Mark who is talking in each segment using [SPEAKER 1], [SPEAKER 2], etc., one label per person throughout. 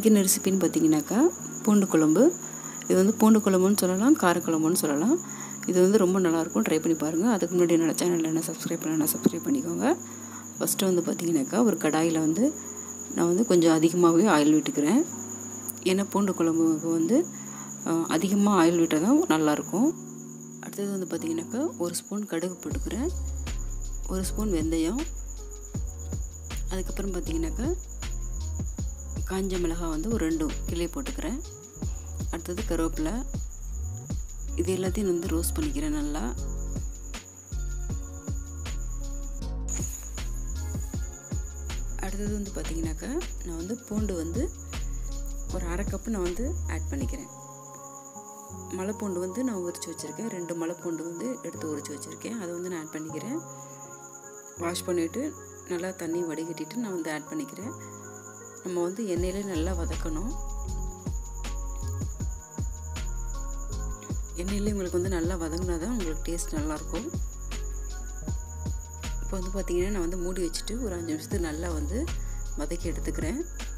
[SPEAKER 1] இன்றைக்கி என்ன ரெசிபின்னு பார்த்தீங்கன்னாக்கா பூண்டு குழம்பு இது வந்து பூண்டு குழம்புன்னு சொல்லலாம் காரக்குழம்புன்னு சொல்லலாம் இது வந்து ரொம்ப நல்லாயிருக்கும் ட்ரை பண்ணி பாருங்கள் அதுக்கு முன்னாடி என்னோடய சேனலில் என்ன சப்ஸ்கிரைப் பண்ணலாம் சப்ஸ்கிரைப் பண்ணிக்கோங்க ஃபஸ்ட்டு வந்து பார்த்தீங்கன்னாக்கா ஒரு கடாயில் வந்து நான் வந்து கொஞ்சம் அதிகமாகவே ஆயில் விட்டுக்கிறேன் ஏன்னா பூண்டு குழம்புக்கு வந்து அதிகமாக ஆயில் விட்டால் தான் நல்லாயிருக்கும் அடுத்தது வந்து பார்த்திங்கனாக்கா ஒரு ஸ்பூன் கடுகு போட்டுக்கிறேன் ஒரு ஸ்பூன் வெந்தயம் அதுக்கப்புறம் பார்த்திங்கனாக்கா காஞ்ச மிளகாய் வந்து ஒரு ரெண்டு கிளி போட்டுக்கிறேன் அடுத்தது கருவேப்பிலை இது எல்லாத்தையும் வந்து ரோஸ்ட் பண்ணிக்கிறேன் நல்லா அடுத்தது வந்து பார்த்திங்கனாக்கா நான் வந்து பூண்டு வந்து ஒரு அரை கப்பு நான் வந்து ஆட் பண்ணிக்கிறேன் மலைப்பூண்டு வந்து நான் உரித்து வச்சுருக்கேன் ரெண்டு மலைப்பூண்டு வந்து எடுத்து உரித்து வச்சுருக்கேன் அதை வந்து நான் ஆட் பண்ணிக்கிறேன் வாஷ் பண்ணிவிட்டு நல்லா தண்ணி வடிகட்டிட்டு நான் வந்து ஆட் பண்ணிக்கிறேன் நம்ம வந்து எண்ணெயிலே நல்லா வதக்கணும் எண்ணெயிலே உங்களுக்கு வந்து நல்லா வதங்கினா தான் உங்களுக்கு டேஸ்ட் நல்லாயிருக்கும் இப்போ வந்து பார்த்திங்கன்னா நான் வந்து மூடி வச்சுட்டு ஒரு அஞ்சு நிமிஷத்துக்கு நல்லா வந்து வதக்கி எடுத்துக்கிறேன்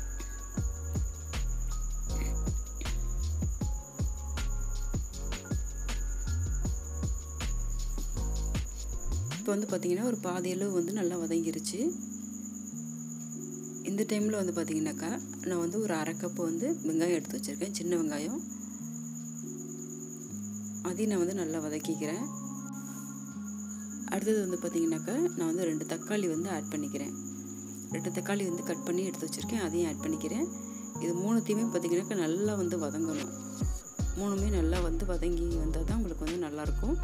[SPEAKER 1] இப்போ வந்து பார்த்திங்கன்னா ஒரு பாதி அளவு வந்து நல்லா வதங்கிருச்சு இந்த டைமில் வந்து பார்த்திங்கனாக்கா நான் வந்து ஒரு அரை கப்பு வந்து வெங்காயம் எடுத்து வச்சுருக்கேன் சின்ன வெங்காயம் அதையும் நான் வந்து நல்லா வதக்கிக்கிறேன் அடுத்தது வந்து பார்த்திங்கனாக்கா நான் வந்து ரெண்டு தக்காளி வந்து ஆட் பண்ணிக்கிறேன் ரெண்டு தக்காளி வந்து கட் பண்ணி எடுத்து வச்சுருக்கேன் அதையும் ஆட் பண்ணிக்கிறேன் இது மூணுத்தையுமே பார்த்திங்கனாக்கா நல்லா வந்து வதங்கணும் மூணுமே நல்லா வந்து வதங்கி வந்தால் தான் உங்களுக்கு வந்து நல்லாயிருக்கும்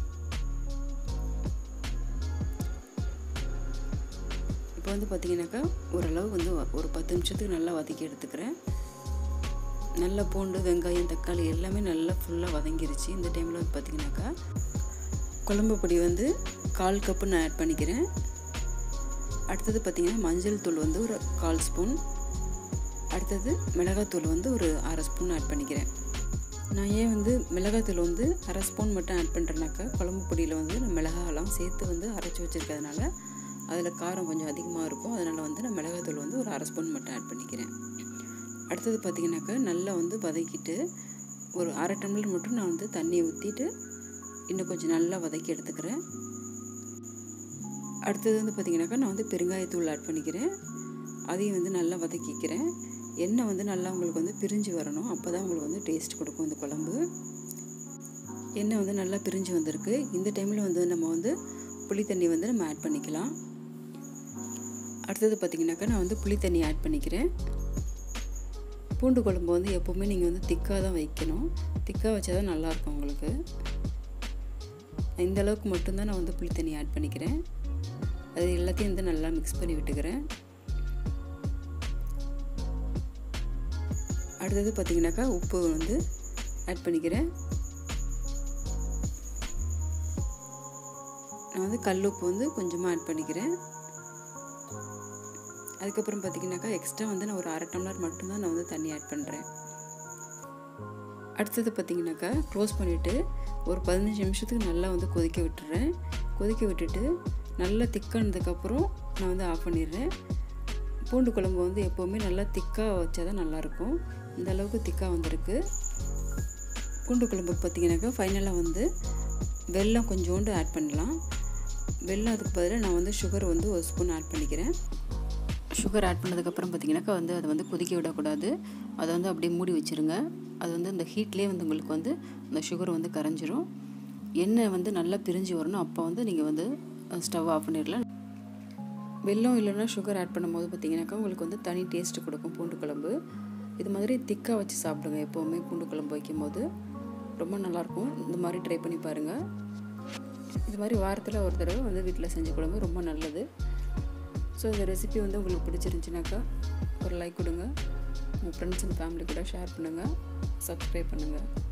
[SPEAKER 1] இப்போ வந்து பார்த்திங்கனாக்கா ஓரளவு வந்து ஒரு பத்து நிமிஷத்துக்கு நல்லா வதக்கி எடுத்துக்கிறேன் நல்ல பூண்டு வெங்காயம் தக்காளி எல்லாமே நல்லா ஃபுல்லாக வதங்கிருச்சு இந்த டைமில் வந்து பார்த்திங்கனாக்கா குழம்பு பொடி வந்து கால் கப்பு நான் ஆட் பண்ணிக்கிறேன் அடுத்தது பார்த்திங்கன்னா மஞ்சள் தூள் வந்து ஒரு கால் ஸ்பூன் அடுத்தது மிளகாத்தூள் வந்து ஒரு அரை ஸ்பூன் ஆட் பண்ணிக்கிறேன் நான் ஏன் வந்து மிளகாத்தூள் வந்து அரை ஸ்பூன் மட்டும் ஆட் பண்ணுறேனாக்கா குழம்பு பொடியில் வந்து நான் மிளகாலாம் சேர்த்து வந்து அரைச்சி வச்சுருக்கிறதுனால அதில் காரம் கொஞ்சம் அதிகமாக இருக்கும் அதனால் வந்து நான் மிளகாத்தூள் வந்து ஒரு அரை ஸ்பூன் மட்டும் ஆட் பண்ணிக்கிறேன் அடுத்தது பார்த்திங்கனாக்கா நல்லா வந்து வதக்கிட்டு ஒரு அரை டம்ளர் மட்டும் நான் வந்து தண்ணியை ஊற்றிட்டு இன்னும் கொஞ்சம் நல்லா வதக்கி எடுத்துக்கிறேன் அடுத்தது வந்து பார்த்திங்கனாக்கா நான் வந்து பெருங்காயத்தூள் ஆட் பண்ணிக்கிறேன் அதையும் வந்து நல்லா வதக்கிக்கிறேன் எண்ணெய் வந்து நல்லா உங்களுக்கு வந்து பிரிஞ்சு வரணும் அப்போ தான் உங்களுக்கு வந்து டேஸ்ட் கொடுக்கும் இந்த குழம்பு எண்ணெய் வந்து நல்லா பிரிஞ்சு வந்திருக்கு இந்த டைமில் வந்து நம்ம வந்து புளி தண்ணி வந்து நம்ம ஆட் பண்ணிக்கலாம் அடுத்தது பார்த்திங்கனாக்கா நான் வந்து புளி தண்ணி ஆட் பண்ணிக்கிறேன் பூண்டு குழம்பு வந்து எப்போவுமே நீங்கள் வந்து திக்காக தான் வைக்கணும் திக்காக வச்சா தான் நல்லாயிருக்கும் உங்களுக்கு இந்த அளவுக்கு மட்டும்தான் நான் வந்து புளி தண்ணி ஆட் பண்ணிக்கிறேன் அது எல்லாத்தையும் வந்து நல்லா மிக்ஸ் பண்ணி விட்டுக்கிறேன் அடுத்தது பார்த்திங்கனாக்கா உப்பு வந்து ஆட் பண்ணிக்கிறேன் நான் வந்து கல் உப்பு வந்து கொஞ்சமாக ஆட் பண்ணிக்கிறேன் அதுக்கப்புறம் பார்த்திங்கனாக்கா எக்ஸ்ட்ரா வந்து நான் ஒரு அரை டம்ளர் மட்டும்தான் நான் வந்து தண்ணி ஆட் பண்ணுறேன் அடுத்தது பார்த்திங்கனாக்கா க்ளோஸ் பண்ணிவிட்டு ஒரு பதினஞ்சு நிமிஷத்துக்கு நல்லா வந்து கொதிக்க விட்டுறேன் கொதிக்க விட்டுட்டு நல்லா திக்கானதுக்கப்புறம் நான் வந்து ஆஃப் பண்ணிடுறேன் பூண்டு குழம்பு வந்து எப்போவுமே நல்லா திக்காக வச்சா தான் நல்லாயிருக்கும் இந்த அளவுக்கு திக்காக வந்திருக்கு பூண்டு குழம்புக்கு பார்த்திங்கனாக்கா ஃபைனலாக வந்து வெல்லம் கொஞ்சோண்டு ஆட் பண்ணலாம் வெல்லம் அதுக்கு பதிலாக நான் வந்து சுகர் வந்து ஒரு ஸ்பூன் ஆட் பண்ணிக்கிறேன் சுகர் ஆட் பண்ணதுக்கப்புறம் பார்த்திங்கனாக்கா வந்து அதை வந்து கொதிக்க விடக்கூடாது அதை வந்து அப்படியே மூடி வச்சுருங்க அது வந்து அந்த ஹீட்லேயே வந்து உங்களுக்கு வந்து அந்த சுகர் வந்து கரைஞ்சிரும் எண்ணெய் வந்து நல்லா பிரிஞ்சு வரணும் அப்போ வந்து நீங்கள் வந்து ஸ்டவ் ஆஃப் பண்ணிடலாம் வெல்லம் இல்லைன்னா சுகர் ஆட் பண்ணும்போது பார்த்திங்கனாக்கா உங்களுக்கு வந்து தனி டேஸ்ட்டு கொடுக்கும் பூண்டு குழம்பு இது மாதிரி திக்காக வச்சு சாப்பிடுங்க எப்போவுமே பூண்டு குழம்பு வைக்கும்போது ரொம்ப நல்லாயிருக்கும் இந்த மாதிரி ட்ரை பண்ணி பாருங்கள் இது மாதிரி வாரத்தில் ஒரு தடவை வந்து வீட்டில் செஞ்ச குழம்பு ரொம்ப நல்லது ஸோ இந்த ரெசிபி வந்து உங்களுக்கு பிடிச்சிருந்துச்சினாக்கா ஒரு லைக் கொடுங்க உங்கள் ஃப்ரெண்ட்ஸ் அண்ட் ஃபேமிலி கூட ஷேர் பண்ணுங்கள் சப்ஸ்கிரைப் பண்ணுங்கள்